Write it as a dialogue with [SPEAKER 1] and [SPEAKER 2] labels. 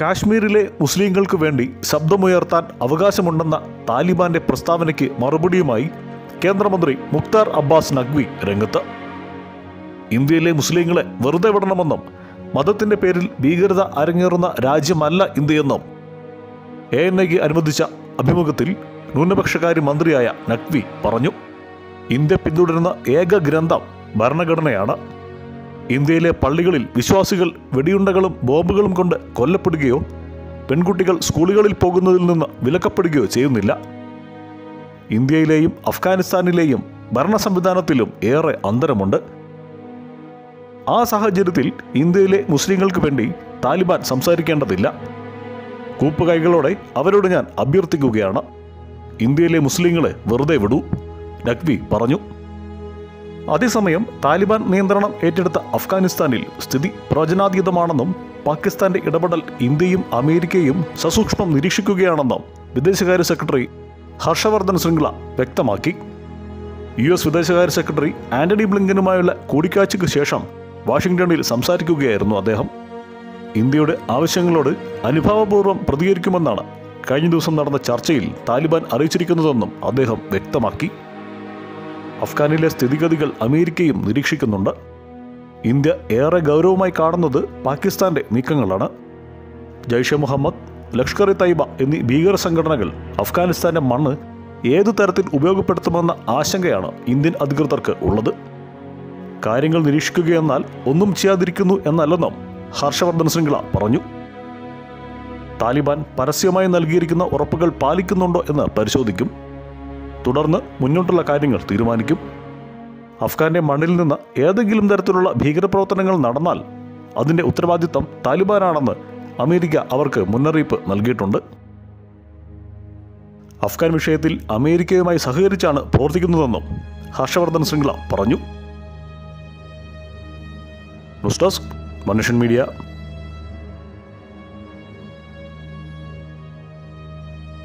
[SPEAKER 1] കാശ്മീരിലെ മുസ്ലിങ്ങൾക്ക് വേണ്ടി ശബ്ദമുയർത്താൻ അവകാശമുണ്ടെന്ന താലിബാന്റെ പ്രസ്താവനയ്ക്ക് മറുപടിയുമായി കേന്ദ്രമന്ത്രി മുക്താർ അബ്ബാസ് നഖ്വി രംഗത്ത് ഇന്ത്യയിലെ മുസ്ലിങ്ങളെ വെറുതെ വിടണമെന്നും മതത്തിന്റെ പേരിൽ ഭീകരത അരങ്ങേറുന്ന രാജ്യമല്ല ഇന്ത്യയെന്നും എ എൻ ഐക്ക് അനുവദിച്ച അഭിമുഖത്തിൽ ന്യൂനപക്ഷകാര്യ മന്ത്രിയായ നഖ്വി പറഞ്ഞു ഇന്ത്യ പിന്തുടരുന്ന ഏക ഗ്രന്ഥം ഭരണഘടനയാണ് ഇന്ത്യയിലെ പള്ളികളിൽ വിശ്വാസികൾ വെടിയുണ്ടകളും ബോംബുകളും കൊണ്ട് കൊല്ലപ്പെടുകയോ പെൺകുട്ടികൾ സ്കൂളുകളിൽ പോകുന്നതിൽ നിന്ന് വിലക്കപ്പെടുകയോ ചെയ്യുന്നില്ല ഇന്ത്യയിലെയും അഫ്ഗാനിസ്ഥാനിലെയും ഭരണ സംവിധാനത്തിലും ഏറെ അന്തരമുണ്ട് ആ സാഹചര്യത്തിൽ ഇന്ത്യയിലെ മുസ്ലിങ്ങൾക്ക് വേണ്ടി താലിബാൻ സംസാരിക്കേണ്ടതില്ല കൂപ്പുകൈകളോടെ അവരോട് ഞാൻ അഭ്യർത്ഥിക്കുകയാണ് ഇന്ത്യയിലെ മുസ്ലിങ്ങളെ വെറുതെ വിടൂ നഖ്വി പറഞ്ഞു അതേസമയം താലിബാൻ നിയന്ത്രണം ഏറ്റെടുത്ത അഫ്ഗാനിസ്ഥാനിൽ സ്ഥിതി പ്രവചനാതീതമാണെന്നും പാകിസ്ഥാന്റെ ഇടപെടൽ ഇന്ത്യയും അമേരിക്കയും സസൂക്ഷ്മം നിരീക്ഷിക്കുകയാണെന്നും വിദേശകാര്യ സെക്രട്ടറി ഹർഷവർദ്ധൻ ശൃംഗ്ല വ്യക്തമാക്കി യു എസ് വിദേശകാര്യ സെക്രട്ടറി ആന്റണി ബ്ലിങ്കനുമായുള്ള കൂടിക്കാഴ്ചയ്ക്ക് ശേഷം വാഷിംഗ്ടണിൽ സംസാരിക്കുകയായിരുന്നു അദ്ദേഹം ഇന്ത്യയുടെ ആവശ്യങ്ങളോട് അനുഭാവപൂർവ്വം പ്രതികരിക്കുമെന്നാണ് കഴിഞ്ഞ ദിവസം നടന്ന ചർച്ചയിൽ താലിബാൻ അറിയിച്ചിരിക്കുന്നതെന്നും അദ്ദേഹം വ്യക്തമാക്കി അഫ്ഗാനിലെ സ്ഥിതിഗതികൾ അമേരിക്കയും നിരീക്ഷിക്കുന്നുണ്ട് ഇന്ത്യ ഏറെ ഗൗരവമായി കാണുന്നത് പാകിസ്ഥാന്റെ നീക്കങ്ങളാണ് ജയ്ഷെ മുഹമ്മദ് ലഷ്കർ ഇ തൈബ എന്നീ ഭീകര സംഘടനകൾ അഫ്ഗാനിസ്ഥാന്റെ മണ്ണ് ഏതു തരത്തിൽ ഉപയോഗപ്പെടുത്തുമെന്ന ആശങ്കയാണ് ഇന്ത്യൻ അധികൃതർക്ക് ഉള്ളത് കാര്യങ്ങൾ നിരീക്ഷിക്കുകയെന്നാൽ ഒന്നും ചെയ്യാതിരിക്കുന്നു എന്നല്ലെന്നും ഹർഷവർദ്ധൻ ശൃംഖല പറഞ്ഞു താലിബാൻ പരസ്യമായി നൽകിയിരിക്കുന്ന ഉറപ്പുകൾ പാലിക്കുന്നുണ്ടോ എന്ന് പരിശോധിക്കും തുടർന്ന് മുന്നോട്ടുള്ള കാര്യങ്ങൾ തീരുമാനിക്കും അഫ്ഗാന്റെ മണ്ണിൽ നിന്ന് ഏതെങ്കിലും തരത്തിലുള്ള ഭീകരപ്രവർത്തനങ്ങൾ നടന്നാൽ അതിന്റെ ഉത്തരവാദിത്തം താലിബാനാണെന്ന് അമേരിക്ക അവർക്ക് മുന്നറിയിപ്പ് നൽകിയിട്ടുണ്ട് അഫ്ഗാൻ വിഷയത്തിൽ അമേരിക്കയുമായി സഹകരിച്ചാണ് പ്രവർത്തിക്കുന്നതെന്നും ഹർഷവർദ്ധൻ ശൃംഖല പറഞ്ഞു ന്യൂസ് ഡെസ്ക് മനുഷ്യൻ മീഡിയ